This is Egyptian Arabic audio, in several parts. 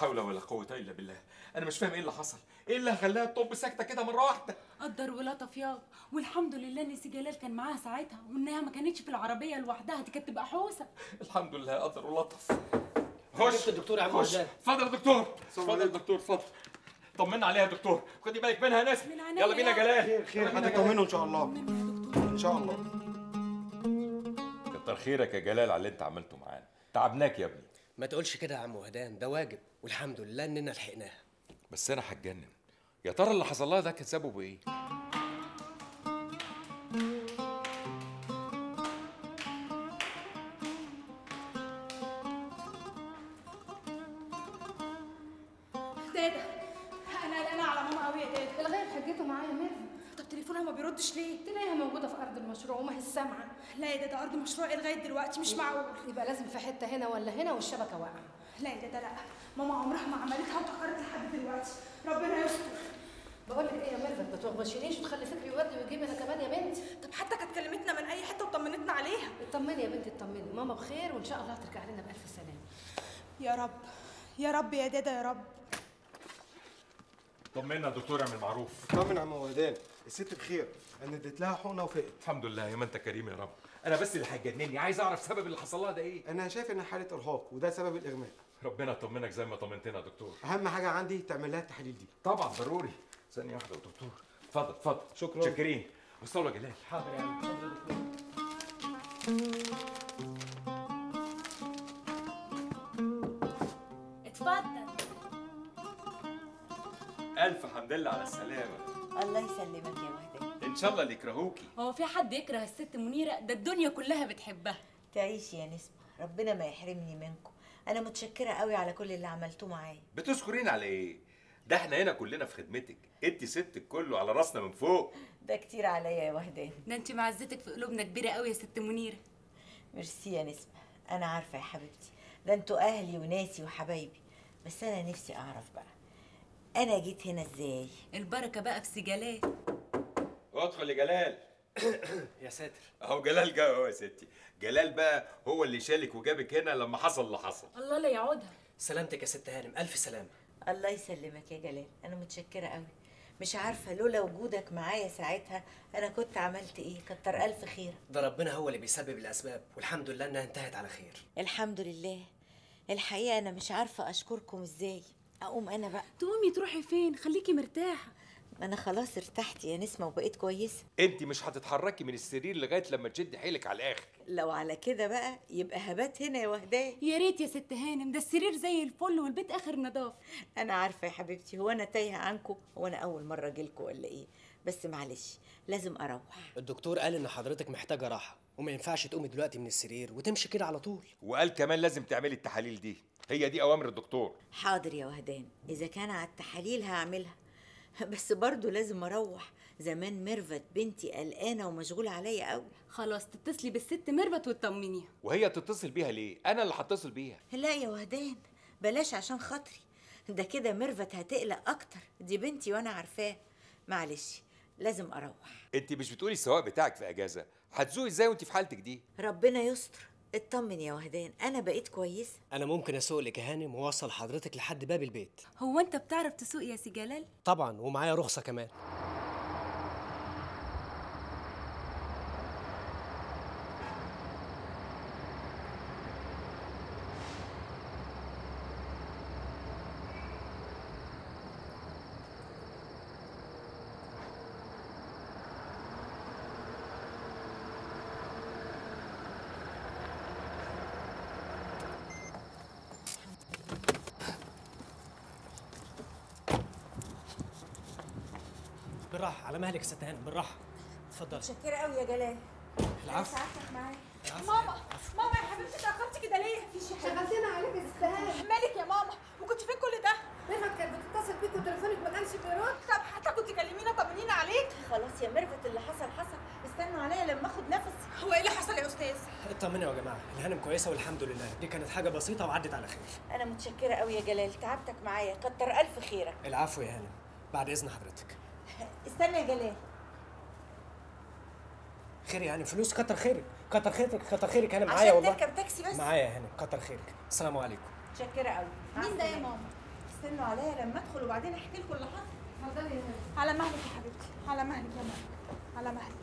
حول ولا قوة إلا بالله أنا مش فاهم إيه اللي حصل إيه اللي خلاها تطب ساكتة كده مرة واحدة قدر ولطف يابا والحمد لله ان سي جلال كان معاها ساعتها وانها ما كانتش في العربيه لوحدها دي كانت تبقى حوسه الحمد لله قدر ولطف جبت الدكتور يا عم خش وهدان. اتفضل يا دكتور اتفضل يا دكتور اتفضل طمنا عليها يا دكتور خدي بالك منها يا ناس من عينيا يلا بينا يا- جلال خير خير هتطمنوا ان شاء الله ان شاء الله كتر خيرك يا جلال على اللي انت عملته معانا تعبناك يا ابني ما تقولش كده يا عم وهدان ده واجب والحمد لله اننا لحقناها بس انا هتجنن يا ترى اللي حصل لها ده كان سببه ايه دادا انا قلقانه على ماما قوي يا دادا الغير حجته معايا ميرفت طب تليفونها ما بيردش ليه تلاقيها موجوده في ارض المشروع وما هي سامعه لا يا دادا ارض مشروعي لغايه دلوقتي مش معقول يبقى لازم في حته هنا ولا هنا والشبكه واقعه لا يا دادا لا ماما عمرها ما عملتها وتأخرت لحد دلوقتي ربنا يستر بقول لك ايه يا ميرفت ما تغبشينيش وتخلي فكري يودي ويجيب انا كمان يا بنتي طب حتى كانت كلمتنا من اي حته وطمنتنا عليها اطمني يا بنتي اطمني ماما بخير وان شاء الله هترجع لنا بالف سلامه يا رب يا رب يا دادا يا رب طمنا يا دكتور اعمل معروف طمن يا عم وهدان الست بخير انا اديت لها حقنه وفقت الحمد لله يا ما انت كريم يا رب انا بس اللي هيجنني عايز اعرف سبب اللي حصل لها ده ايه انا شايف انها حاله ارهاق وده سبب الاغماء ربنا يطمنك زي ما طمنتنا يا دكتور اهم حاجه عندي تعمل لها التحاليل دي طبعا ضروري ثانيه واحده يا دكتور اتفضل اتفضل شكراً. شاكرين وصلوا يا جلال حاضر يا عم اتفضل يا دكتور اتفضل الف حمد لله على السلامه الله يسلمك يا وهدان ان شاء الله اللي يكرهوكي هو في حد يكره الست منيره ده الدنيا كلها بتحبها تعيش يا نسمة ربنا ما يحرمني منكم انا متشكرة قوي على كل اللي عملتوه معايا بتذكرين على ايه ده احنا هنا كلنا في خدمتك انت ست كله على راسنا من فوق ده كتير عليا يا وهدان ده انت معزتك في قلوبنا كبيره قوي يا ست منيره ميرسي يا نسمة انا عارفة يا حبيبتي ده انتوا اهلي وناسي وحبايبي بس انا نفسي اعرف بقى انا جيت هنا ازاي البركه بقى في سي جلال ادخل يا جلال يا ساتر اهو جلال جه اهو يا ستي جلال بقى هو اللي شالك وجابك هنا لما حصل اللي حصل الله لا يعودها سلامتك يا ست هانم الف سلامه الله يسلمك يا جلال انا متشكرة قوي مش عارفة لولا وجودك معايا ساعتها انا كنت عملت ايه كتر الف خير ده ربنا هو اللي بيسبب الاسباب والحمد لله انها انتهت على خير الحمد لله الحقيقة انا مش عارفة اشكركم ازاي اقوم انا بقى تقومي تروحي فين خليكي مرتاحه ما انا خلاص ارتحت يا نسمة وبقيت كويسة انت مش هتتحركي من السرير لغايه لما تشدي حيلك على الاخر لو على كده بقى يبقى هبات هنا يا وهدان يا ريت يا ست هانم ده السرير زي الفل والبيت اخر نظافه انا عارفة يا حبيبتي هو انا تايهة عنكم هو انا اول مرة اجيلكم ولا ايه بس معلش لازم اروح الدكتور قال ان حضرتك محتاجه راحه وما ينفعش تقومي دلوقتي من السرير وتمشي كده على طول وقال كمان لازم تعملي التحاليل دي هي دي اوامر الدكتور حاضر يا وهدان اذا كان على التحاليل هعملها بس برضو لازم اروح زمان ميرفت بنتي قلقانة ومشغولة عليا قوي خلاص تتصلي بالست ميرفت وتطمنيها وهي تتصل بيها ليه انا اللي هتصل بيها لا يا وهدان بلاش عشان خاطري ده كده ميرفت هتقلق اكتر دي بنتي وانا عارفاه معلش لازم اروح انت مش بتقولي السواق بتاعك في اجازه هتزوقي ازاي وانت في حالتك دي ربنا يستر اطمن يا وهدان انا بقيت كويسه انا ممكن اسوق لك يا هانم واوصل حضرتك لحد باب البيت هو انت بتعرف تسوق يا سي جلال طبعا ومعايا رخصه كمان بالراحه على مهلك يا ست هانم بالراحه اتفضل متشكره قوي يا جلال العفو سعادتك معايا ماما ماما يا حبيبتي اتاخرتي كده ليه شغلتنا عليك استهان مالك يا ماما وكنت فين كل ده ميرفت كانت بتتصل بيك وتليفونك ما كانش بيرد طب حتى كنت كلمينا طمنينا عليك خلاص يا ميرفت اللي حصل حصل استنوا عليا لما اخد نفسي هو ايه اللي حصل يا استاذ اطمنوا يا جماعه الهانم كويسه والحمد لله دي كانت حاجه بسيطه وعدت على خير انا متشكره قوي يا جلال تعبتك معايا كتر الف خيرك العفو يا هانم بعد اذن حضرتك استنى يا جلال خير يا هانم فلوس كتر خيرك كتر خيرك كتر خيرك انا معايا عشان والله تركب تاكسي بس معايا يا هانم كتر خيرك السلام عليكم متشكره قوي مين ده يا ماما تستنوا عليا لما ادخل وبعدين احكي لكم اللي حصل اتفضلي يا هانم على مهلك يا حبيبتي على مهلك يا مهلك على مهلك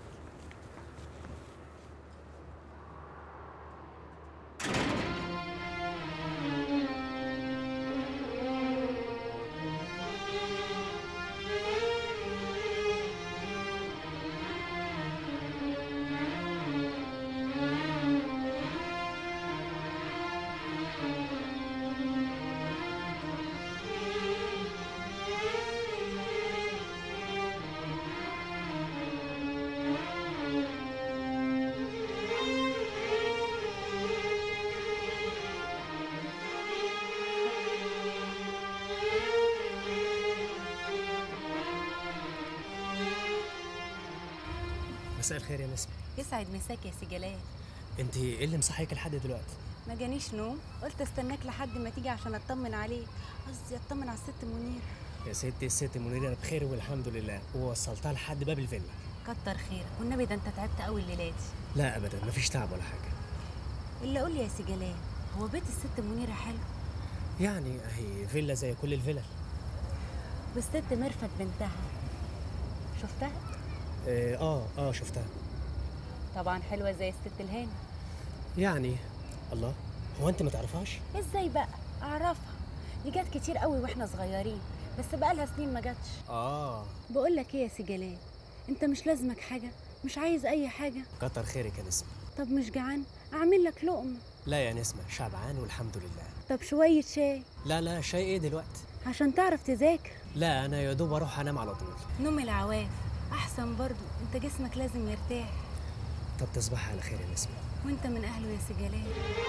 مساء الخير يا نسمة يسعد مساك يا سي جلال انت ايه اللي مصحيك لحد دلوقتي ما جانيش نوم قلت استناك لحد ما تيجي عشان اطمن عليك قصدي اطمن على الست منير يا ستي الست منيرة انا بخير والحمد لله ووصلتها لحد باب الفيلا كتر خيرك والنبي ده انت تعبت قوي الليله دي لا ابدا مفيش تعب ولا حاجه الا قول لي يا سي جلال هو بيت الست منيره حلو يعني اهي فيلا زي كل الفلل والست مرفت بنتها شفتها اه اه, آه شفتها طبعا حلوه زي الست الهاني يعني الله هو انت ما تعرفهاش ازاي بقى اعرفها دي جت كتير قوي واحنا صغيرين بس بقالها سنين ما جاتش اه بقول لك ايه يا سي جلال انت مش لازمك حاجه مش عايز اي حاجه كتر خيرك يا نسمة طب مش جعان اعمل لك لقمه لا يا نسمة شبعان والحمد لله طب شويه شاي لا لا شيء ايه دلوقتي عشان تعرف تذاكر لا انا يا دوب اروح انام على طول نوم العواف احسن برضو انت جسمك لازم يرتاح طب تصبح على خير يا نسمة وانت من اهله يا سي جلال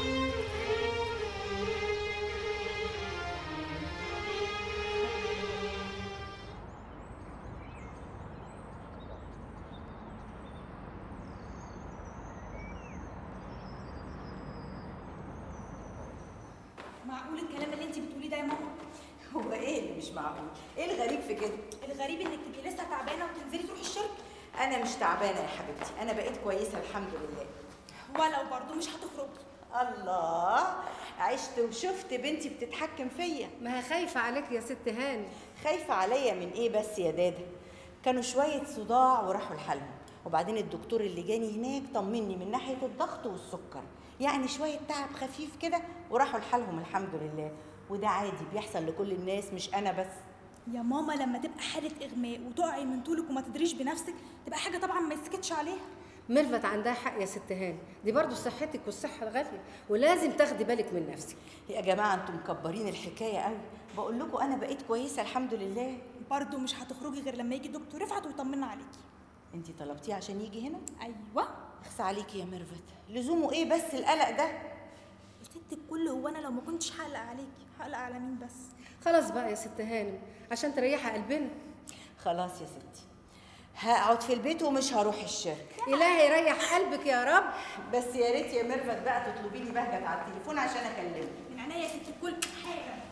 معقول الكلام اللي انت بتقوليه ده يا ماما هو ايه اللي مش معقول ايه الغريب في كده الغريب انك تبقي لسه تعبانه وتنزلي تروحي الشركه انا مش تعبانه يا حبيبتي انا بقيت كويسه الحمد لله ولو برضه مش هتخرجي الله عشت وشفت بنتي بتتحكم فيا ما هي خايفه عليك يا ست هاني خايفه عليا من ايه بس يا دادا كانوا شويه صداع وراحوا لحالهم وبعدين الدكتور اللي جاني هناك طمني من ناحيه الضغط والسكر يعني شويه تعب خفيف كده وراحوا لحالهم الحمد لله وده عادي بيحصل لكل الناس مش انا بس يا ماما لما تبقى حاله اغماء وتقعي من طولك وما تدريش بنفسك تبقى حاجه طبعا ما يسكتش عليها ميرفت عندها حق يا ست هاني دي برضو صحتك والصحه الغاليه ولازم تاخدي بالك من نفسك يا جماعه انتم مكبرين الحكايه قوي بقول لكم انا بقيت كويسه الحمد لله برضه مش هتخرجي غير لما يجي دكتور رفعت ويطمنا عليكي انت طلبتيه عشان يجي هنا ايوه اخس عليكي يا ميرفت لزومه ايه بس القلق ده يا ست الكل هو انا لو ما كنتش هقلق عليكي هقلق على مين بس خلاص بقى يا ست هانم عشان تريحي قلبنا خلاص يا ستي هقعد في البيت ومش هروح الشركه الهي يريح قلبك يا رب بس يا ريت يا ميرفت بقى تطلبي لي بهجت على التليفون عشان اكلمه من عينيا يا ست الكل حاجه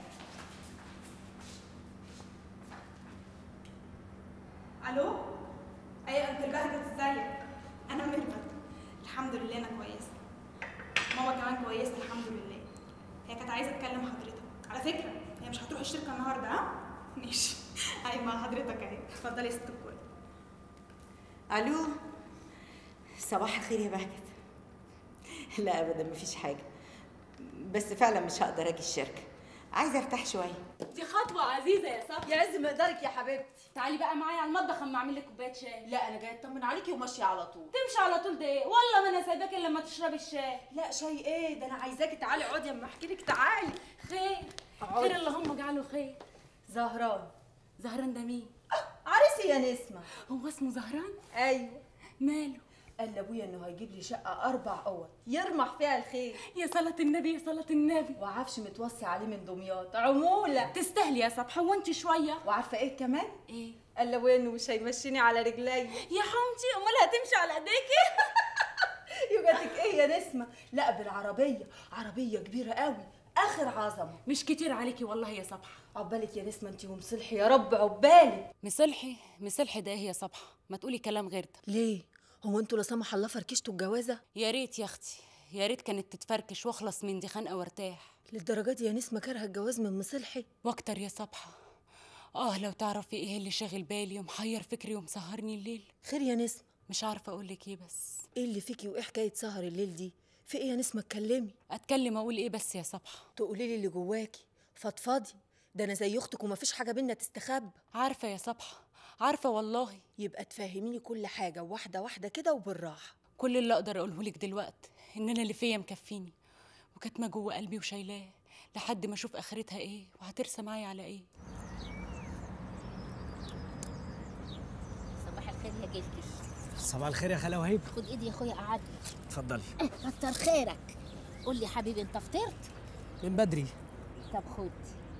الو ايوه انت البهجت ازيك انا ميرفت الحمد لله انا كويسه ماما كمان كويسه الحمد لله هي كانت عايزه تكلم حضرتك على فكره هي مش هتروح الشركه النهارده ها ماشي ايوه مع حضرتك اهي اتفضلي يا ست الكل الو صباح الخير يا بهجت لا ابدا مفيش حاجه بس فعلا مش هقدر اجي الشركه عايزه ارتاح شويه دي خطوه عزيزه يا صاحبي يا عز مقدارك يا حبيبتي تعالي بقى معايا على المطبخ اما اعمل لك كوبايه شاي لا انا جايه اطمن عليكي وماشيه على طول تمشي على طول ده ايه والله ما انا سايباك الا لما تشربي الشاي لا شاي ايه ده انا عايزاكي تعالي اقعدي اما احكي لك تعالي خير اقعدي. خير اللهم اجعله خير زهران زهران ده مين عريسي يا نسمه هو اسمه زهران ايوه ماله قال لابويا انه هيجيب لي شقه اربع اوض يرمح فيها الخير يا صلاة النبي يا صلاة النبي وعفش متوصي عليه من دمياط عموله تستاهلي يا صبحة وانت شوية وعارفه ايه كمان ايه قال لابويا انه مش هيمشيني على رجلي يا حمتي امال هتمشي على ايديكي يبقى ايه يا نسمه لا بالعربيه عربيه كبيره قوي اخر عظمه مش كتير عليكي والله يا صبحة عقبالك يا نسمه انت ومصلحي يا رب عقبالك مصلحي مصلحي ده ايه يا صبحة ما تقولي كلام غير ده ليه هو انتوا لا سمح الله فركشتوا الجوازه يا ريت يا اختي يا ريت كانت تتفركش واخلص من دي خنقه وارتاح للدرجه دي يا نسمه كارهه الجواز من مصلحي واكتر يا صبحه اه لو تعرفي ايه اللي شاغل بالي ومحير فكري ومسهرني الليل خير يا نسمه مش عارفه اقول لك ايه بس ايه اللي فيكي وايه حكايه سهر الليل دي في ايه يا نسمه اتكلمي اتكلم اقول ايه بس يا صبحه تقولي لي اللي جواكي فضفضي ده انا زي اختك ومفيش حاجه بينا تستخبى عارفه يا صبحه عارفه والله يبقى تفهميني كل حاجه واحده واحده كده وبالراحه كل اللي اقدر اقوله لك دلوقتي ان انا اللي فيا مكفيني وكاتمه جوه قلبي وشايلاه لحد ما اشوف اخرتها ايه وهترسى معايا على ايه صباح الخير يا جلجل صباح الخير يا خاله وهيب خد ايدي يا اخويا قعدني اتفضلي كتر خيرك قول لي يا حبيبي انت فطرت من بدري طب خد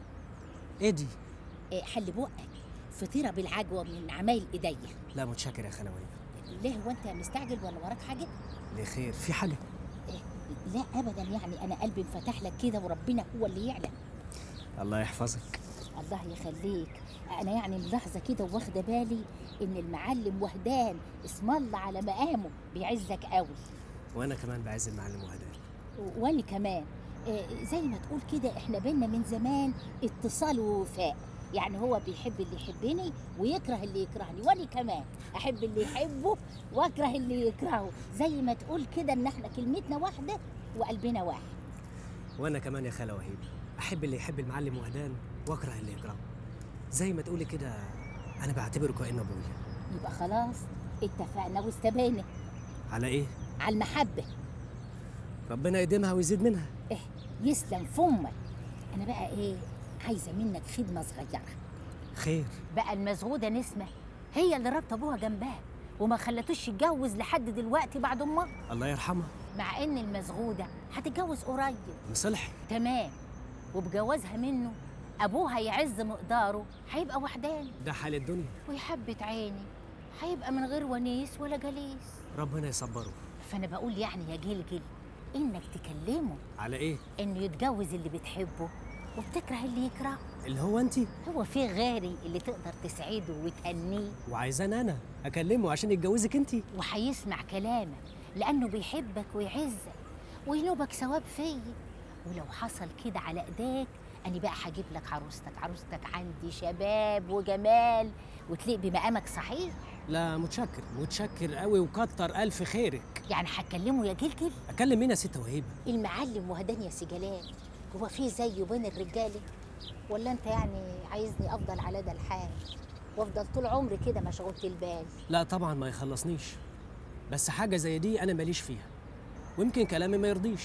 ايه دي إيه حل بقك فطيره بالعجوه من عمايل ايديا لا متشكر يا خاله وهيب ليه هو انت مستعجل ولا وراك حاجه ليه خير في حاجه إيه لا ابدا يعني انا قلبي انفتح لك كده وربنا هو اللي يعلم الله يحفظك الله يخليك انا يعني ملاحظه كده واخده بالي ان المعلم وهدان اسم الله على مقامه بيعزك قوي وانا كمان بعز المعلم وهدان و- وانا كمان إيه زي ما تقول كده احنا بينا من زمان اتصال ووفاء يعني هو بيحب اللي يحبني ويكره اللي يكرهني وانا كمان احب اللي يحبه واكره اللي يكرهه زي ما تقول كده ان احنا كلمتنا واحده وقلبنا واحد وانا كمان يا خاله وهيب احب اللي يحب المعلم وهدان واكره اللي يكرهه زي ما تقولي كده انا بعتبره كانه ابويا يبقى خلاص اتفقنا واستبينا على ايه على المحبه ربنا يديمها ويزيد منها ايه يسلم فمك انا بقى ايه عايزه منك خدمه صغيره خير بقى المزغوده نسمه هي اللي رابطه ابوها جنبها وما خلتوش يتجوز لحد دلوقتي بعد امها الله يرحمها مع ان المزغوده هتتجوز قريب مصلحي تمام وبجوازها منه ابوها يعز مقداره هيبقى وحداني ده حال الدنيا ويحبة عيني هيبقى من غير ونيس ولا جليس ربنا يصبره فانا بقول يعني يا جلجل انك تكلمه على ايه انه يتجوز اللي بتحبه وبتكره اللي يكرهه اللي هو انت هو في غيري اللي تقدر تسعده وتهنيه وعايزاني انا اكلمه عشان يتجوزك انت وهيسمع كلامك لانه بيحبك ويعزك وينوبك ثواب فيا ولو حصل كده على ايديك انا بقى هجيب لك عروستك عروستك عندي شباب وجمال وتليق بمقامك صحيح لا متشكر متشكر قوي وكتر الف خيرك يعني هتكلمه يا جلجل اكلم مين يا ست وهيبه المعلم وهدان يا سي جلال هو في زيه بين الرجاله ولا انت يعني عايزني افضل على ده الحال وافضل طول عمري كده مشغولة البال لا طبعا ما يخلصنيش بس حاجه زي دي انا ماليش فيها ويمكن كلامي ما يرضيش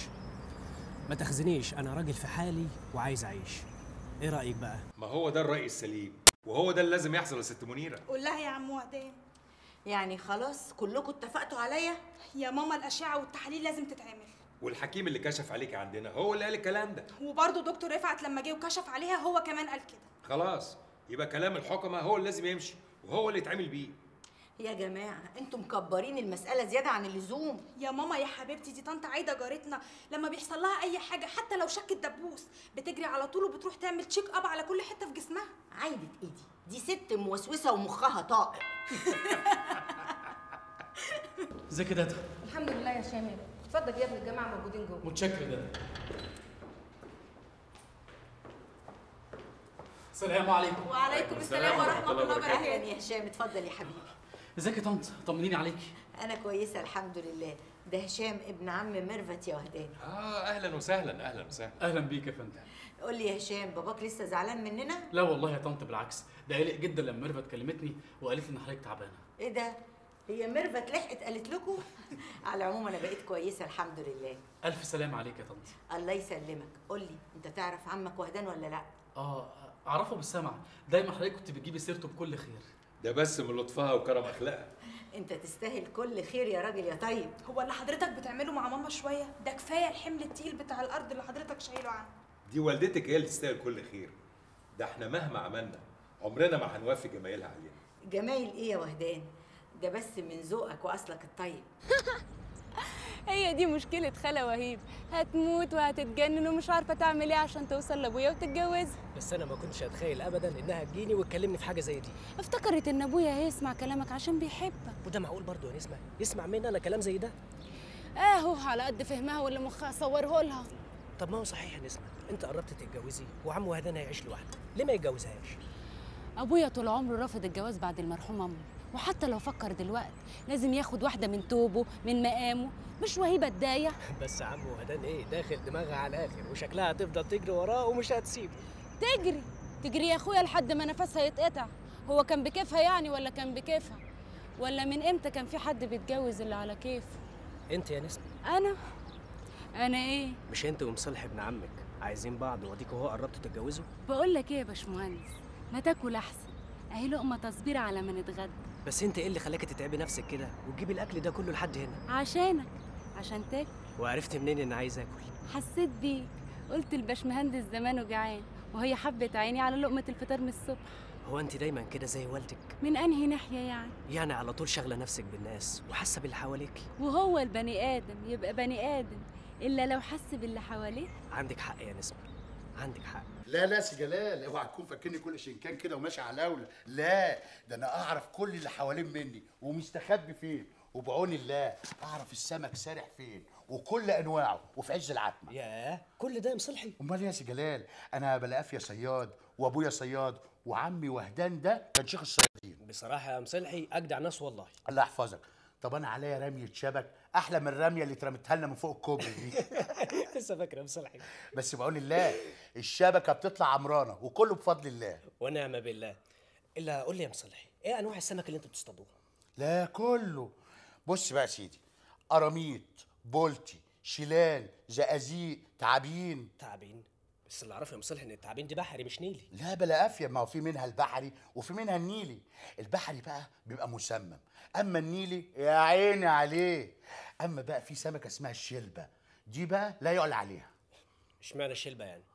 ما تخزنيش انا راجل في حالي وعايز اعيش ايه رايك بقى ما هو ده الرأي السليم وهو ده اللي لازم يحصل يا ست منيرة قول لها يا عم وهدان يعني خلاص كلكم اتفقتوا عليا يا ماما الاشعه والتحاليل لازم تتعمل والحكيم اللي كشف عليك عندنا هو اللي قال الكلام ده وبرضه دكتور رفعت لما جه وكشف عليها هو كمان قال كده خلاص يبقى كلام الحكمة هو اللي لازم يمشي وهو اللي يتعمل بيه يا جماعه انتوا مكبرين المساله زياده عن اللزوم يا ماما يا حبيبتي دي طنط عايده جارتنا لما بيحصل لها اي حاجه حتى لو شكت دبوس بتجري على طول وبتروح تعمل تشيك اب على كل حته في جسمها عايده ايدي دي ست موسوسه ومخها طائر ازيك يا دادا الحمد لله يا شامل اتفضل يا ابن الجماعه موجودين جوه متشكر يا دادا السلام عليكم وعليكم السلام ورحمه الله اهلا وبركاته يا هشام اتفضل يا حبيبي ازيك يا طنط طمنيني عليكي انا كويسه الحمد لله ده هشام ابن عم ميرفت يا وهدان اه اهلا وسهلا اهلا وسهلا اهلا بيك يا فندم قول لي يا هشام باباك لسه زعلان مننا لا والله يا طنط بالعكس ده قلق جدا لما ميرفت كلمتني وقالت لي ان حضرتك تعبانه ايه ده هي ميرفت لحقت قالت لكم على العموم انا بقيت كويسه الحمد لله الف سلام عليك يا طنط الله يسلمك قول لي انت تعرف عمك وهدان ولا لا اه اعرفه بالسمع دايما حضرتك كنت بتجيبي سيرته بكل خير ده بس من لطفها وكرم اخلاقها انت تستاهل كل خير يا راجل يا طيب هو اللي حضرتك بتعمله مع ماما شويه ده كفايه الحمل التقيل بتاع الارض اللي حضرتك شايله عنها دي والدتك هي اللي تستاهل كل خير ده احنا مهما عملنا عمرنا ما هنوافي جمايلها علينا جمايل ايه يا وهدان ده بس من ذوقك واصلك الطيب هي دي مشكلة خالة وهيب هتموت وهتتجنن ومش عارفة تعمل ايه عشان توصل لابويا وتتجوزها بس انا ما كنتش اتخيل ابدا انها تجيني وتكلمني في حاجه زي دي افتكرت ان ابويا هيسمع كلامك عشان بيحبك وده معقول برضه يا نسمه يسمع مني انا كلام زي ده اهو على قد فهمها واللي مخها صوره لها طب ما هو صحيح يا نسمة انت قربت تتجوزي وعم وهدان هيعيش لوحده ليه ما يتجوزهاش ابويا طول عمره رافض الجواز بعد المرحوم امه وحتى لو فكر دلوقتي لازم ياخد واحده من توبه من مقامه مش وهيبه الدايه بس عم وهدان ايه داخل دماغها على الاخر وشكلها هتفضل تجري وراه ومش هتسيبه تجري تجري يا اخويا لحد ما نفسها يتقطع هو كان بكيفها يعني ولا كان بكيفها ولا من امتى كان في حد بيتجوز اللي على كيفه انت يا نسمة انا انا ايه مش انت ومصالح ابن عمك عايزين بعض واديكوا هو قربتوا تتجوزوا بقول لك ايه يا باشمهندس ما تاكل احسن اهي لقمه تصبير على ما نتغدى بس انت ايه اللي خلاكي تتعبي نفسك كده وتجيبي الاكل ده كله لحد هنا عشانك عشان تاكل وعرفت منين ان عايز اكل حسيت بيك قلت الباشمهندس زمانه جعان وهي حبت عيني على لقمه الفطار من الصبح هو انت دايما كده زي والدك من انهي ناحيه يعني يعني على طول شاغله نفسك بالناس وحاسه باللي حواليك وهو البني ادم يبقى بني ادم الا لو حس باللي حواليه عندك حق يا نسمة عندك حق لا لا سي جلال اوعى تكون فاكرني كل شنكان كده وماشي على اولى لا ده انا اعرف كل اللي حوالين مني ومستخبي فين وبعون الله اعرف السمك سارح فين وكل انواعه وفي عز العتمه ياه كل ده يا مصلحي امال إيه يا سي جلال انا بلاقافيا صياد وابويا صياد وعمي وهدان ده كان شيخ الصيادين بصراحه يا مصلحي اجدع ناس والله الله يحفظك طب انا عليا رميه شبك احلى من الرميه اللي اترمتها لنا من فوق الكوبري دي لسه فاكره يا مصلحي بس بعون الله الشبكه بتطلع عمرانه وكله بفضل الله ونعم بالله الا قول لي يا مصلحي ايه انواع السمك اللي انتوا بتصطادوها لا كله بص بقى يا سيدي قراميط بولتي شيلان زقازيق تعابين تعابين بس اللي اعرفه يا مصلحي ان التعابين دي بحري مش نيلي لا بلا افيه ما هو في منها البحري وفي منها النيلي البحري بقى بيبقى مسمم اما النيلي يا عيني عليه اما بقى في سمكه اسمها الشلبه دي بقى لا يعلى عليها اشمعنى الشلبه يعني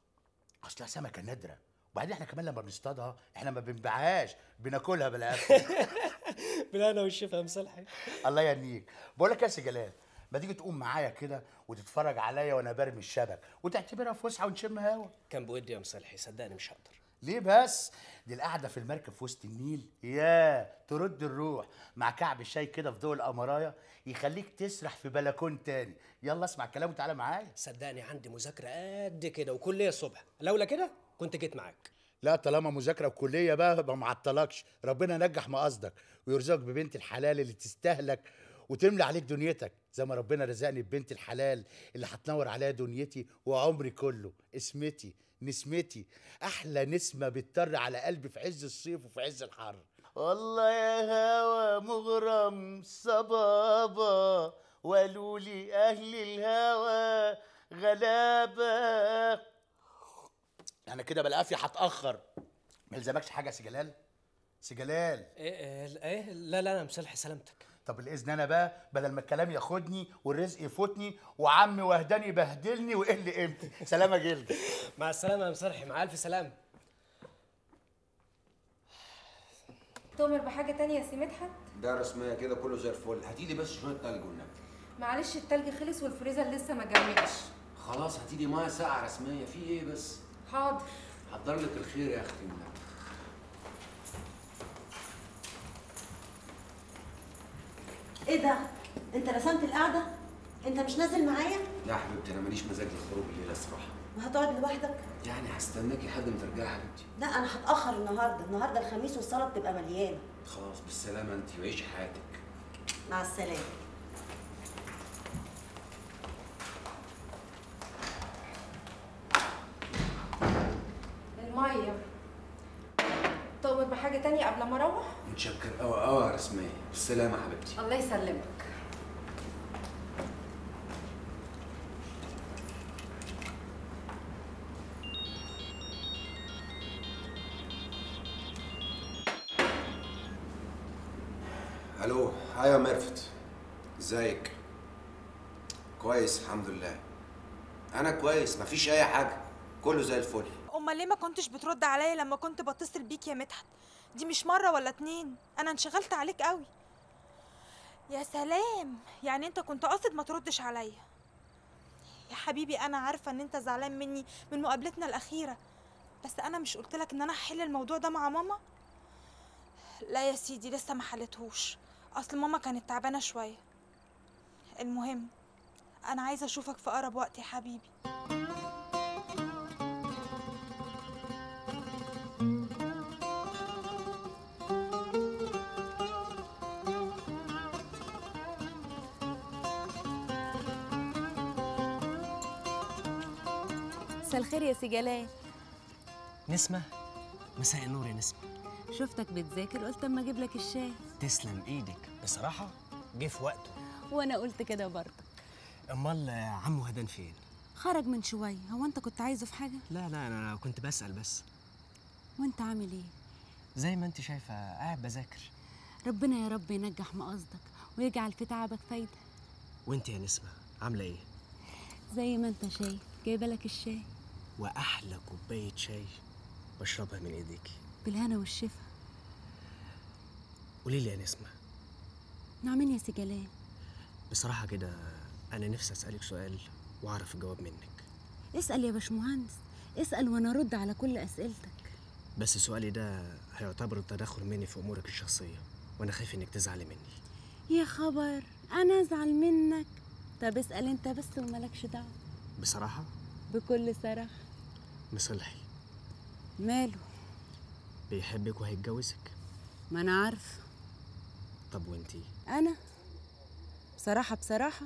اصلها سمكه نادره وبعدين احنا كمان لما بنصطادها احنا ما بنبيعهاش بناكلها بلا افيه بالهنا والشفا يا مصلحي الله يهنيك بقول لك يا سي جلال ما تيجي تقوم معايا كده وتتفرج عليا وانا برمي الشبك وتعتبرها فسحه ونشم هوا كان بودي يا مصلحي صدقني مش هقدر ليه بس دي القعده في المركب في وسط النيل يا ترد الروح مع كعب الشاي كده في ضوء القمرايه يخليك تسرح في بلكون تاني يلا اسمع الكلام وتعالى معايا صدقني عندي مذاكره قد كده وكليه الصبح لولا كده كنت جيت معاك لا طالما مذاكره وكليه بقى ما معطلكش ربنا ينجح مقصدك ويرزقك ببنت الحلال اللي تستهلك وتملى عليك دنيتك زي ما ربنا رزقني ببنت الحلال اللي هتنور عليا دنيتي وعمري كله اسمتي نسمتي احلى نسمه بتطر على قلبي في عز الصيف وفي عز الحر والله يا هوا مغرم صبابة وقالوا لي اهل الهوى غلابه انا كده بالعافيه هتاخر ما يلزمكش حاجه يا سي جلال سي جلال ايه ايه, إيه؟ لا لا انا مصلحي سلامتك طب الاذن انا بقى بدل ما الكلام ياخدني والرزق يفوتني وعمي وهداني يبهدلني ويقل قيمتي سلامه جلد مع السلامه يا مصلحي مع الف سلامه تؤمر بحاجة تانية يا سي مدحت؟ ده رسمية كده كله زي الفل هاتيلي بس شوية تلج والنبي معلش التلج خلص والفريزر لسه ما جمدش خلاص هاتيلي ميه ساقعة رسمية في ايه بس حاضر حضر لك الخير يا اختي النبي ايه ده انت رسمت القعده انت مش نازل معايا لا يا حبيبتي انا ماليش مزاج للخروج الليلة الصراحة وهتقعد لوحدك يعني هستناكي لحد ما ترجعي يا حبيبتي لا انا هتاخر النهارده النهارده الخميس والصلاه بتبقى مليانه خلاص بالسلامة انت وعيشي حياتك مع السلامه المية تؤمر بحاجة تانية قبل ما اروح؟ متشكر قوي قوي يا رسمية بالسلامة يا حبيبتي الله يسلمك الو ايوه ميرفت ازيك كويس الحمد لله انا كويس مفيش اي حاجه كله زي الفل امال ليه ما كنتش بترد عليا لما كنت بتصل بيك يا مدحت دي مش مره ولا اتنين انا انشغلت عليك قوي يا سلام يعني انت كنت قاصد ما تردش عليا يا حبيبي انا عارفه ان انت زعلان مني من مقابلتنا الاخيره بس انا مش قلت لك ان انا هحل الموضوع ده مع ماما لا يا سيدي لسه ما حلتهوش اصل ماما كانت تعبانه شويه المهم انا عايزه اشوفك في اقرب وقت يا حبيبي مساء الخير يا سي جلال نسمة مساء النور يا نسمة شفتك بتذاكر قلت اما اجيب لك الشاي تسلم ايدك بصراحة جه في وقته وانا قلت كده برضه امال آه، عمو هدان فين خرج من شويه هو انت كنت عايزه في حاجه لا لا انا كنت بسأل بس وانت عامل ايه زي ما انت شايفة قاعد بذاكر ربنا يا رب ينجح مقصدك ويجعل في تعبك فايده وانت يا نسمة عاملة ايه زي ما انت شايف جايبه لك الشاي واحلى كوباية شاي بشربها من ايديكي بالهنا والشفا قولي لي يا نسمة نعمين يا سي جلال بصراحة كده انا نفسي اسألك سؤال واعرف الجواب منك اسال يا باشمهندس اسال وانا ارد على كل اسئلتك بس سؤالي ده هيعتبر تدخل مني في امورك الشخصية وانا خايف انك تزعلي مني يا خبر انا ازعل منك طب اسال انت بس وملكش دعوه بصراحة بكل صراحه مصلحي ماله بيحبك وهيتجوزك ما انا عارفه طب وانتي انا بصراحه بصراحه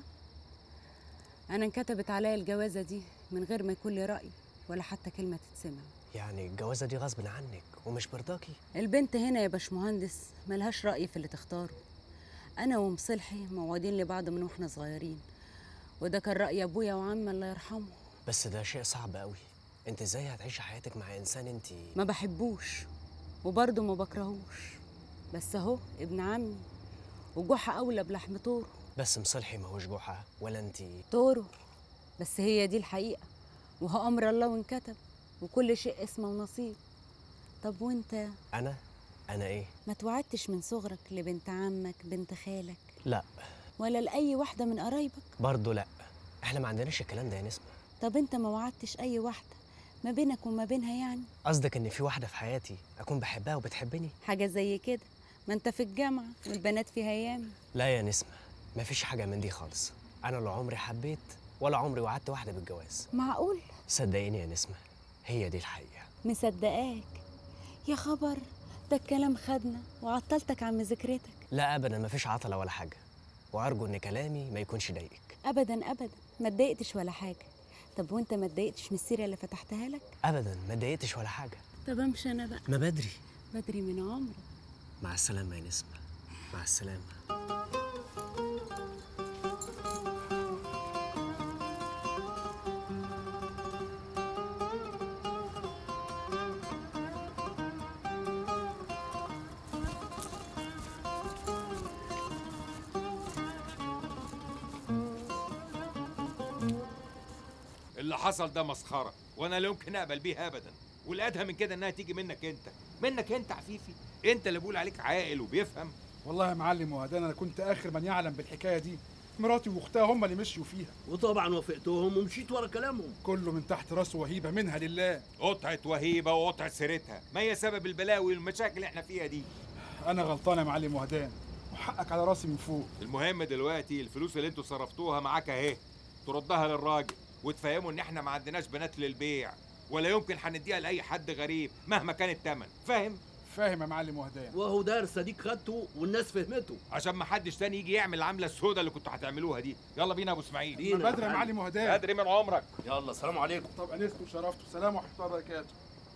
انا انكتبت عليا الجوازه دي من غير ما يكون لي راي ولا حتى كلمه تتسمع يعني الجوازة دي غصب عنك ومش برضاكي البنت هنا يا باشمهندس ملهاش رأي في اللي تختاره أنا ومصلحي موعودين لبعض من واحنا صغيرين وده كان رأي أبويا وعمي الله يرحمه بس ده شيء صعب قوي انت ازاي هتعيشي حياتك مع انسان انت ما بحبوش وبرضه ما بكرهوش بس أهو ابن عمي وجحا أولى بلحم طوره بس مصلحي ماهوش جحا ولا انت طوره بس هي دي الحقيقة وهو أمر الله وانكتب وكل شيء اسمه ونصيب طب وانت انا انا ايه ما توعدتش من صغرك لبنت عمك بنت خالك لا ولا لأي واحدة من قرايبك برضه لا احنا ما عندناش الكلام ده يا نسمة طب انت ما وعدتش أي واحدة ما بينك وما بينها يعني قصدك ان في واحدة في حياتي اكون بحبها وبتحبني حاجة زي كده ما انت في الجامعة والبنات فيها ياما لا يا نسمة مفيش حاجة من دي خالص انا لا عمري حبيت ولا عمري وعدت واحدة بالجواز معقول صدقيني يا نسمة هي دي الحقيقة مصدقاك يا خبر ده الكلام خدنا وعطلتك عن مذاكرتك لا ابدا مفيش عطلة ولا حاجة وارجو ان كلامي ما يكونش ضايقك ابدا ابدا ما اتضايقتش ولا حاجة طب وانت ما اتضايقتش من السيرة اللي فتحتها لك ابدا ما ضايقتش ولا حاجة طب امشي انا بقى ما بدري بدري من عمرك مع السلامة يا نسمة مع السلامة اللي حصل ده مسخره وانا لا يمكن اقبل بيه ابدا والادهى من كده انها تيجي منك انت منك انت عفيفي انت اللي بقول عليك عاقل وبيفهم والله يا معلم وهدان انا كنت اخر من يعلم بالحكايه دي مراتي واختها هم اللي مشيوا فيها وطبعا وافقتهم ومشيت ورا كلامهم كله من تحت راس وهيبه منها لله قطعه وهيبه وقطعه سيرتها ما هي سبب البلاوي والمشاكل اللي احنا فيها دي انا غلطان يا معلم وهدان وحقك على راسي من فوق المهم دلوقتي الفلوس اللي انتوا صرفتوها معاك اهي تردها للراجل وتفهموا ان احنا ما عندناش بنات للبيع ولا يمكن هنديها لاي حد غريب مهما كان الثمن فاهم فاهم يا معلم وهدان وهو درس اديك خدته والناس فهمته عشان ما حدش تاني يجي يعمل العمله السوداء اللي كنتوا هتعملوا دي يلا بينا يا ابو اسماعيل بينا بدري يا معلم وهدان بدري من عمرك يلا سلام عليكم طب انستوا وشرفتوا سلام ورحمه الله وبركاته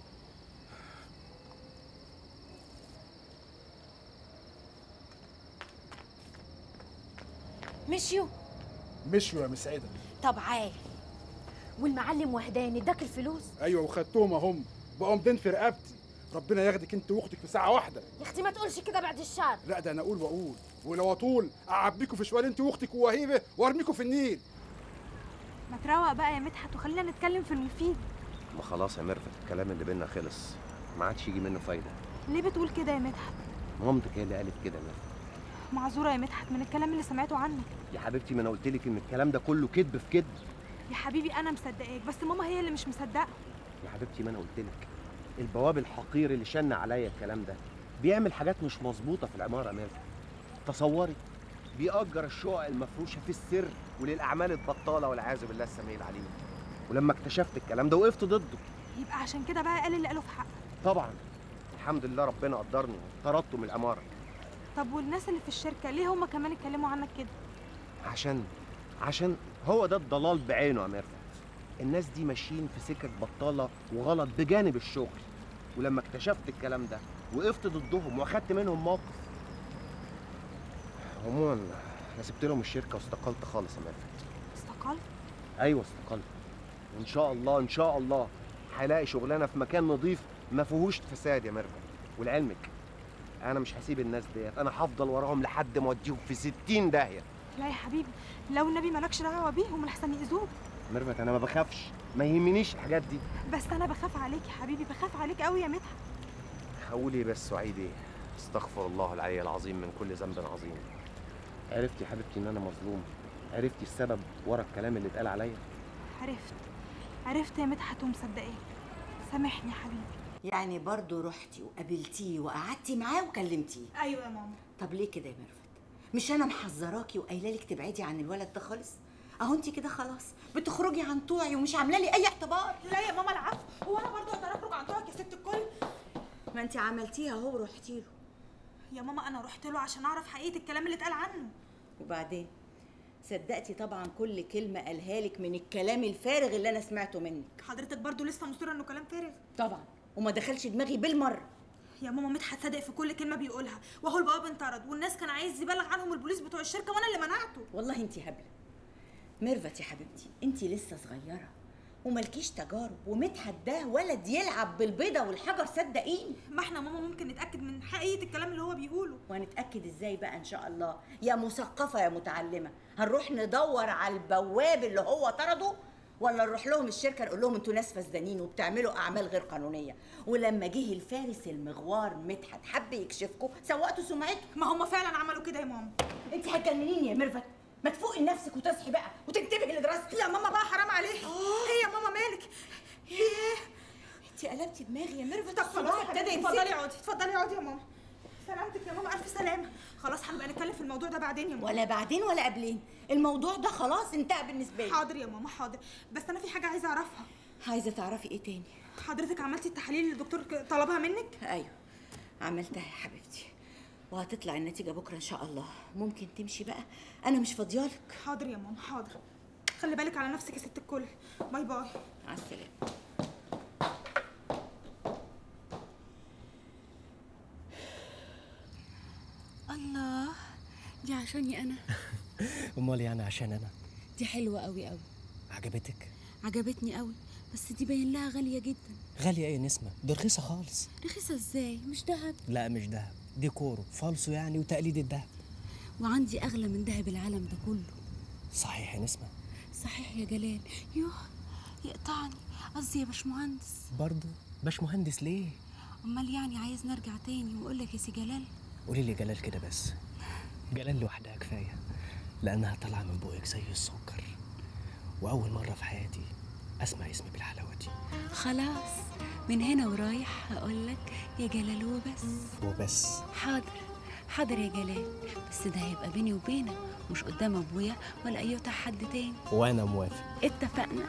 مشيوا مشيوا يا مسعده طب عال والمعلم وهدان اداك الفلوس ايوه وخدتهم اهم بقوا مدين في رقبتي ربنا ياخدك انت واختك في ساعه واحده يا اختي ما تقولش كده بعد الشر لا ده انا اقول واقول ولو اطول اعبيكوا في شوال انت واختك ووهيبه وارميكوا في النيل ما تروق بقى يا مدحت وخلينا نتكلم في المفيد ما خلاص يا ميرفت الكلام اللي بينا خلص ما عادش يجي منه فايده ليه بتقول كده يا مدحت مامتك هي اللي قالت كده يا ميرفت معذوره يا مدحت من الكلام اللي سمعته عنك يا حبيبتي ما انا قلت لك ان الكلام ده كله كذب في كذب يا حبيبي انا مصدقاك بس ماما هي اللي مش مصدقه يا حبيبتي ما انا قلت لك البواب الحقير اللي شن عليا الكلام ده بيعمل حاجات مش مظبوطه في العماره يا ميرفت تصوري بيأجر الشقق المفروشه في السر وللاعمال البطاله والعياذ بالله السميع العليم ولما اكتشفت الكلام ده وقفت ضده يبقى عشان كده بقى قال اللي قاله في حقك طبعا الحمد لله ربنا قدرني طردته من العماره طب والناس اللي في الشركه ليه هم كمان اتكلموا عنك كده عشان عشان هو ده الضلال بعينه يا ميرفت الناس دي ماشيين في سكك بطاله وغلط بجانب الشغل ولما اكتشفت الكلام ده وقفت ضدهم واخدت منهم موقف عموما انا سبت لهم الشركه واستقلت خالص يا ميرفت استقلت ايوه استقلت وان شاء الله ان شاء الله هلاقي شغلانه في مكان نظيف ما فيهوش فساد يا ميرفت ولعلمك انا مش هسيب الناس ديت انا هفضل وراهم لحد ما اوديهم في 60 داهيه لا يا حبيبي لو النبي مالكش دعوه بيهم لحسن يأذوك ميرفت انا ما بخافش ما يهمنيش الحاجات دي بس انا بخاف عليك يا حبيبي بخاف عليك قوي يا مدحت حولي بس وعيدي استغفر الله العلي العظيم من كل ذنب عظيم عرفتي يا حبيبتي ان انا مظلوم عرفتي السبب ورا الكلام اللي اتقال عليا عرفت عرفت يا مدحت ومصدقاك سامحني يا حبيبي يعني برضو رحتي وقابلتيه وقعدتي معاه وكلمتيه ايوه يا ماما طب ليه كده يا ميرفت مش انا محذراكي وقايله لك تبعدي عن الولد ده خالص اهو انت كده خلاص بتخرجي عن طوعي ومش عامله لي اي اعتبار لا يا ماما العفو هو انا برضو اقدر اخرج عن طوعك يا ست الكل ما انت عملتيها اهو ورحتي له يا ماما انا رحت له عشان اعرف حقيقه الكلام اللي اتقال عنه وبعدين صدقتي طبعا كل كلمه قالها لك من الكلام الفارغ اللي انا سمعته منك حضرتك برضو لسه مصره انه كلام فارغ طبعا وما دخلش دماغي بالمره يا ماما مدحت صادق في كل كلمه بيقولها وهو البواب انطرد والناس كان عايز يبلغ عنهم البوليس بتوع الشركه وانا اللي منعته والله انت هبله ميرفت يا حبيبتي انت لسه صغيره وملكيش تجارب ومدحت ده ولد يلعب بالبيضه والحجر صدقيني ما احنا ماما ممكن نتاكد من حقيقه الكلام اللي هو بيقوله وهنتاكد ازاي بقى ان شاء الله يا مثقفه يا متعلمه هنروح ندور على البواب اللي هو طرده ولا نروح لهم الشركه نقول لهم انتوا ناس فاسدانين وبتعملوا اعمال غير قانونيه ولما جه الفارس المغوار مدحت حب يكشفكم سوقتوا سمعته ما هم فعلا عملوا كده يا ماما انت هتجننيني يا ميرفت ما تفوقي لنفسك وتصحي بقى وتنتبهي لدراستك يا ماما بقى حرام عليك هي يا ماما مالك في ايه انت قلبتي دماغي يا ميرفت طب خلاص الصداع ابتدى اتفضلي يمسكني. اقعدي اتفضلي اقعدي يا ماما سلامتك يا ماما الف سلامه خلاص هنبقى نتكلم في الموضوع ده بعدين يا ماما ولا بعدين ولا قبلين الموضوع ده خلاص انتهى بالنسبه لي حاضر يا ماما حاضر بس انا في حاجه عايزه اعرفها عايزه تعرفي ايه تاني حضرتك عملتي التحاليل اللي الدكتور ك- طلبها منك ايوه عملتها يا حبيبتي وهتطلع النتيجه بكره ان شاء الله ممكن تمشي بقى انا مش فاضيالك حاضر يا ماما حاضر خلي بالك على نفسك يا ست الكل باي باي مع السلامه الله دي عشاني انا امال يعني عشان انا دي حلوه قوي قوي عجبتك عجبتني قوي بس دي باين لها غاليه جدا غاليه ايه يا نسمه دي رخيصه خالص رخيصه ازاي مش دهب لا مش دهب ديكورو فالصو يعني وتقليد الدهب وعندي اغلى من دهب العالم ده كله صحيح يا نسمه صحيح يا جلال يوه يقطعني قصدي يا باشمهندس برضه باش مهندس ليه امال يعني عايز نرجع تاني واقول لك يا سي جلال قولي لي جلال كده بس جلال لوحدها كفايه لانها طالعه من بوقك زي السكر واول مره في حياتي اسمع اسمي بالحلاوه دي خلاص من هنا ورايح هقول لك يا جلال وبس وبس حاضر حاضر يا جلال بس ده هيبقى بيني وبينك مش قدام ابويا ولا اي بتاع حد تاني وانا موافق اتفقنا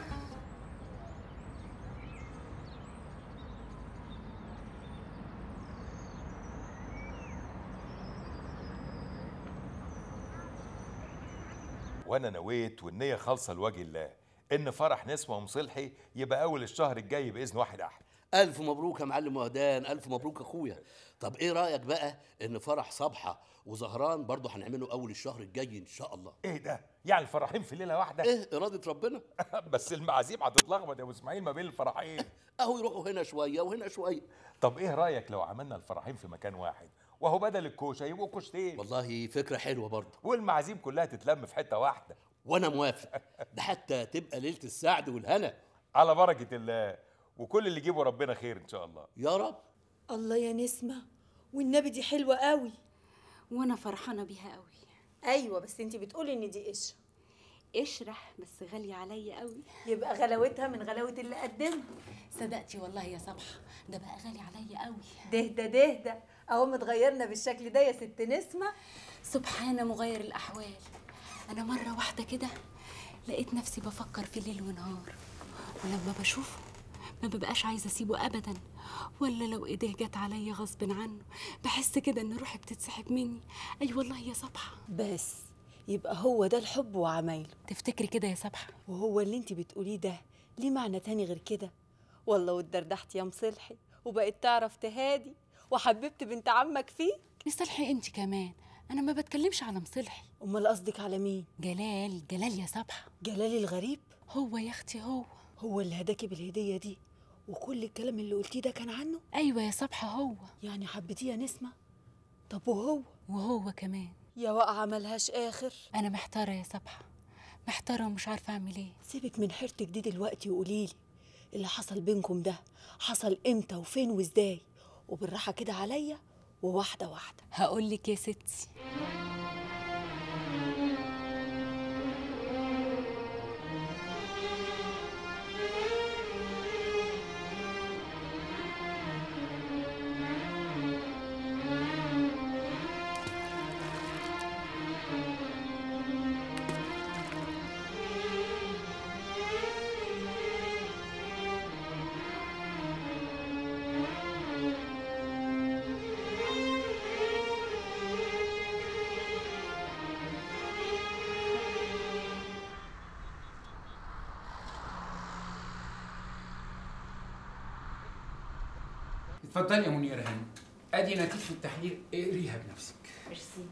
وانا نويت والنيه خالصه لوجه الله ان فرح نسمه ومصلحي يبقى اول الشهر الجاي باذن واحد احد الف مبروك يا معلم وهدان الف مبروك يا اخويا طب ايه رايك بقى ان فرح صبحه وزهران برضه هنعمله اول الشهر الجاي ان شاء الله ايه ده يعني الفرحين في ليله واحده ايه اراده ربنا بس المعازيم هتتلخبط يا ابو اسماعيل ما بين الفرحين اهو يروحوا هنا شويه وهنا شويه طب ايه رايك لو عملنا الفرحين في مكان واحد وهو بدل الكوشه يبقوا كوشتين والله فكره حلوه برضه والمعازيم كلها تتلم في حته واحده وانا موافق ده حتى تبقى ليله السعد والهنا على بركه الله وكل اللي يجيبه ربنا خير ان شاء الله يا رب الله يا نسمة والنبي دي حلوة قوي وانا فرحانه بيها قوي ايوه بس انتي بتقولي ان دي قشرة اشرح بس غاليه عليا قوي يبقى غلاوتها من غلاوة اللي قدمها صدقتي والله يا صبحه ده بقى غالي عليا قوي دهدة دهدة اهو متغيرنا بالشكل ده يا ست نسمه سبحان مغير الأحوال أنا مرة واحدة كده لقيت نفسي بفكر في ليل ونهار ولما بشوفه ما ببقاش عايزة أسيبه أبدا ولا لو إيديه جت عليا غصب عنه بحس كده إن روحي بتتسحب مني أي أيوة والله يا صبحة بس يبقى هو ده الحب وعمايله تفتكري كده يا صبحة وهو اللي انت بتقوليه ده ليه معنى تاني غير كده والله واتدردحت يا مصلحي وبقيت تعرف تهادي وحببت بنت عمك فيه مصلحي انت كمان انا ما بتكلمش على مصلحي امال قصدك على مين جلال جلال يا صبحة جلال الغريب هو يا اختي هو هو اللي هداكي بالهديه دي وكل الكلام اللي قلتيه ده كان عنه ايوه يا صبحة هو يعني حبيتيه يا نسمه طب وهو وهو كمان يا واقعه ملهاش اخر انا محتارة يا صبحة محتارة ومش عارفة اعمل ايه سيبك من حيرتك دي دلوقتي وقوليلي اللي حصل بينكم ده حصل امتى وفين وازاي وبالراحه كده عليا وواحده واحده هقول لك يا ستي اتفضلي يا منيرة هانم ادي نتيجة التحليل اقريها بنفسك ميرسي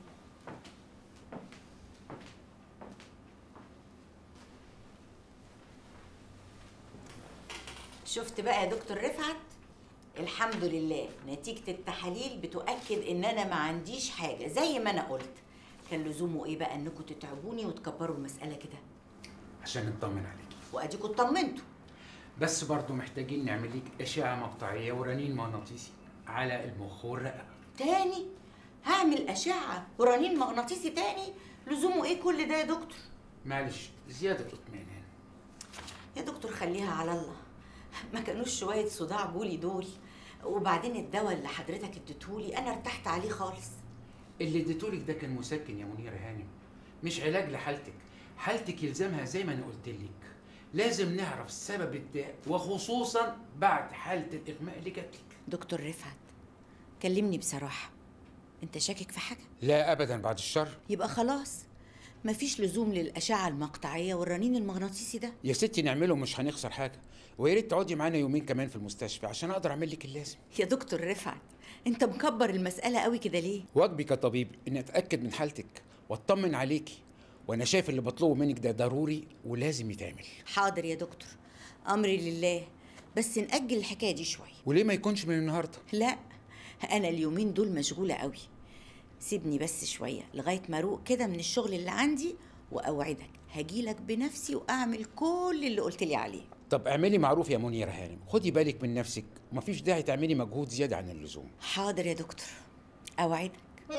شفت بقى يا دكتور رفعت الحمد لله نتيجة التحاليل بتؤكد ان انا ما عنديش حاجة زي ما انا قلت كان لزومه ايه بقى انكم تتعبوني وتكبروا المسألة كده عشان نطمن عليكي واديكوا اطمنتوا بس برضو محتاجين نعمل لك اشعة مقطعية ورنين مغناطيسي على المخ والرئة تاني هعمل اشعة ورنين مغناطيسي تاني لزومه ايه كل ده يا دكتور معلش زيادة اطمئنان يا دكتور خليها على الله ما كانوش شوية صداع جولي دول وبعدين الدواء اللي حضرتك اديتهولي انا ارتحت عليه خالص اللي اديتولك ده كان مسكن يا منيرة هانم مش علاج لحالتك حالتك يلزمها زي ما انا قلت لك لازم نعرف سبب الداء وخصوصا بعد حالة الإغماء اللي جات لك دكتور رفعت كلمني بصراحة انت شاكك في حاجة لا أبدا بعد الشر يبقى خلاص مفيش لزوم للأشعة المقطعية والرنين المغناطيسي ده يا ستي نعمله مش هنخسر حاجة ويا ريت تقعدي معانا يومين كمان في المستشفى عشان أقدر أعمل لك اللازم يا دكتور رفعت انت مكبر المسألة قوي كده ليه واجبي كطبيب إني أتأكد من حالتك وأطمن عليكي وأنا شايف اللي بطلبه منك ده ضروري ولازم يتعمل حاضر يا دكتور أمري لله بس نأجل الحكاية دي شوية وليه ما يكونش من النهاردة لا أنا اليومين دول مشغولة قوي سيبني بس شوية لغاية ما أروق كده من الشغل اللي عندي وأوعدك هجيلك بنفسي وأعمل كل اللي قلت لي عليه طب اعملي معروف يا منيرة هانم خدي بالك من نفسك ومفيش داعي تعملي مجهود زيادة عن اللزوم حاضر يا دكتور أوعدك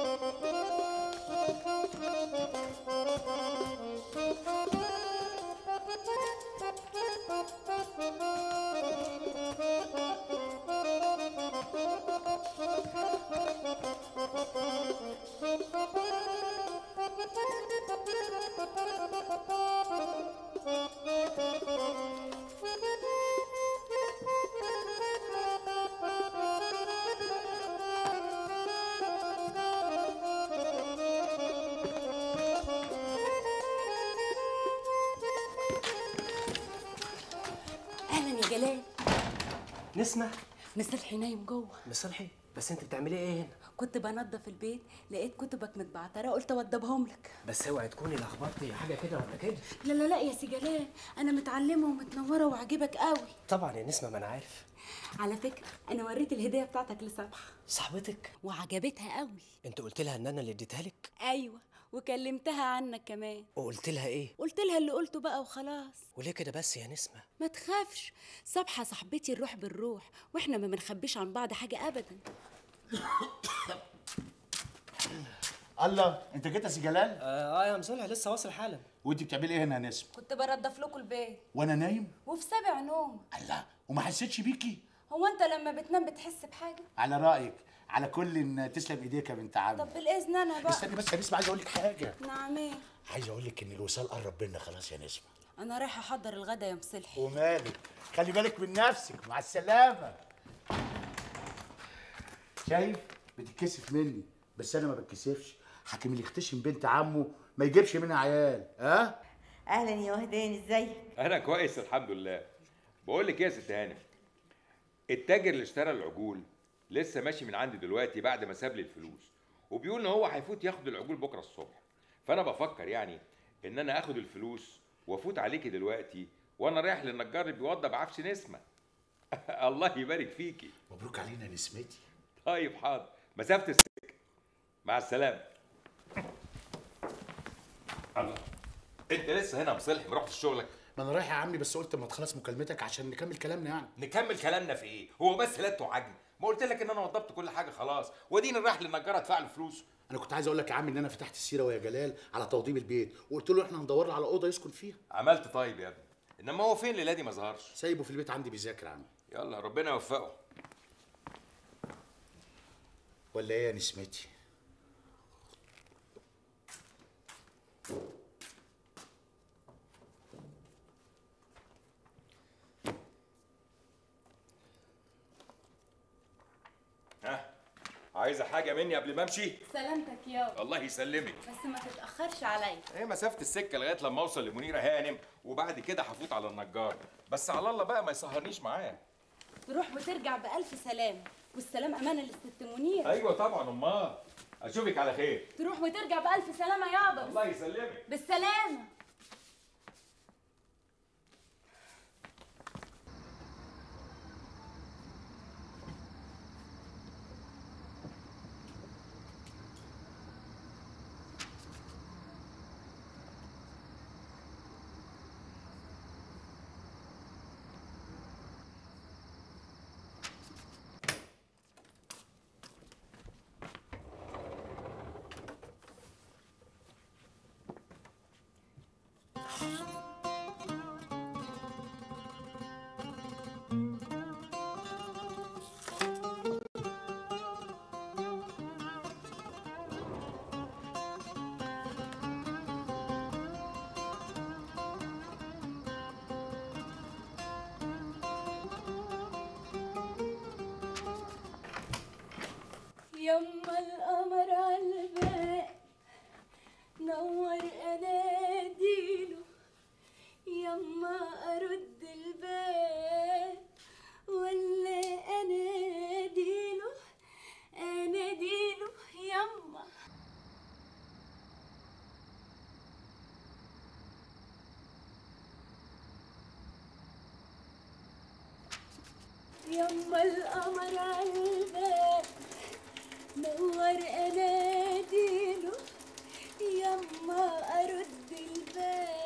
اهلا يا جلال نسمة مصلحي نايم جوه مصلحي بس انت بتعملي ايه هنا كنت بنضف البيت لقيت كتبك متبعتره قلت اوضبهم لك بس اوعي تكوني لخبطتي حاجه كده ولا كده لا لا لا يا سي جلال انا متعلمه ومتنوره وعجبك قوي طبعا يا نسمة ما انا عارف على فكره انا وريت الهديه بتاعتك لصبحه صاحبتك وعجبتها قوي انت قلت لها ان انا اللي اديتها لك ايوه وكلمتها عنك كمان وقلت لها ايه قلت لها اللي قلته بقى وخلاص وليه كده بس يا نسمة ما تخافش صبحة صاحبتي الروح بالروح واحنا ما بنخبيش عن بعض حاجة ابدا الله انت جيت يا سي جلال اه يا مصلح لسه واصل حالا وانت بتعملي ايه هنا يا نسمه كنت بنضف لكم البيت وانا نايم وفي سابع نوم الله وما حسيتش بيكي هو انت لما بتنام بتحس بحاجة على رايك على كل ان تسلم ايديك يا بنت عمي طب بالاذن انا بقى استني بس يا نسمه عايز اقول لك حاجه نعم ايه عايز اقول لك ان الوصال قرب بينا خلاص يا نسمه انا رايحه احضر الغدا يا مصلحي ومالك خلي بالك من نفسك مع السلامه شايف بتتكسف مني بس انا ما بتكسفش حاكم اللي يختشم بنت عمه ما يجيبش منها عيال ها اهلا يا وهدان ازيك انا كويس الحمد لله بقول لك ايه يا ست هانم التاجر اللي اشترى العجول لسه ماشي من عندي دلوقتي بعد ما ساب لي الفلوس وبيقول ان هو هيفوت ياخد العجول بكره الصبح فانا بفكر يعني ان انا اخد الفلوس وافوت عليكي دلوقتي وانا رايح للنجار اللي بيوضب عفش نسمه الله يبارك فيكي مبروك علينا نسمتي طيب حاضر مسافه السكه مع السلامه الله انت لسه هنا مصلحي ما رحتش شغلك ما انا رايح يا عمي بس قلت اما تخلص مكالمتك عشان نكمل كلامنا يعني نكمل كلامنا في ايه هو بس لا توعجني ما قلت لك ان انا وضبت كل حاجه خلاص واديني رايح للنجار ادفع له فلوس انا كنت عايز اقول لك يا عم ان انا فتحت السيره ويا جلال على توضيب البيت وقلت له احنا هندور له على اوضه يسكن فيها عملت طيب يا ابني انما هو فين ليلادي ما ظهرش سايبه في البيت عندي بيذاكر يا عم يلا ربنا يوفقه ولا ايه يا نسمتي ها عايزه حاجه مني قبل ما امشي سلامتك يابا الله يسلمك بس ما تتاخرش عليا ايه مسافه السكه لغايه لما اوصل لمنيره هانم وبعد كده هفوت على النجار بس على الله بقى ما يسهرنيش معاه تروح وترجع بالف سلام والسلام امانه للست منيره ايوه طبعا امال اشوفك على خير تروح وترجع بالف سلامه يابا الله يسلمك بالسلامه يما القمر عالباب نور اناديله يما ارد الباب ولا اناديله اناديله يما يما القمر عالباب نور اناديله يما ارد الباب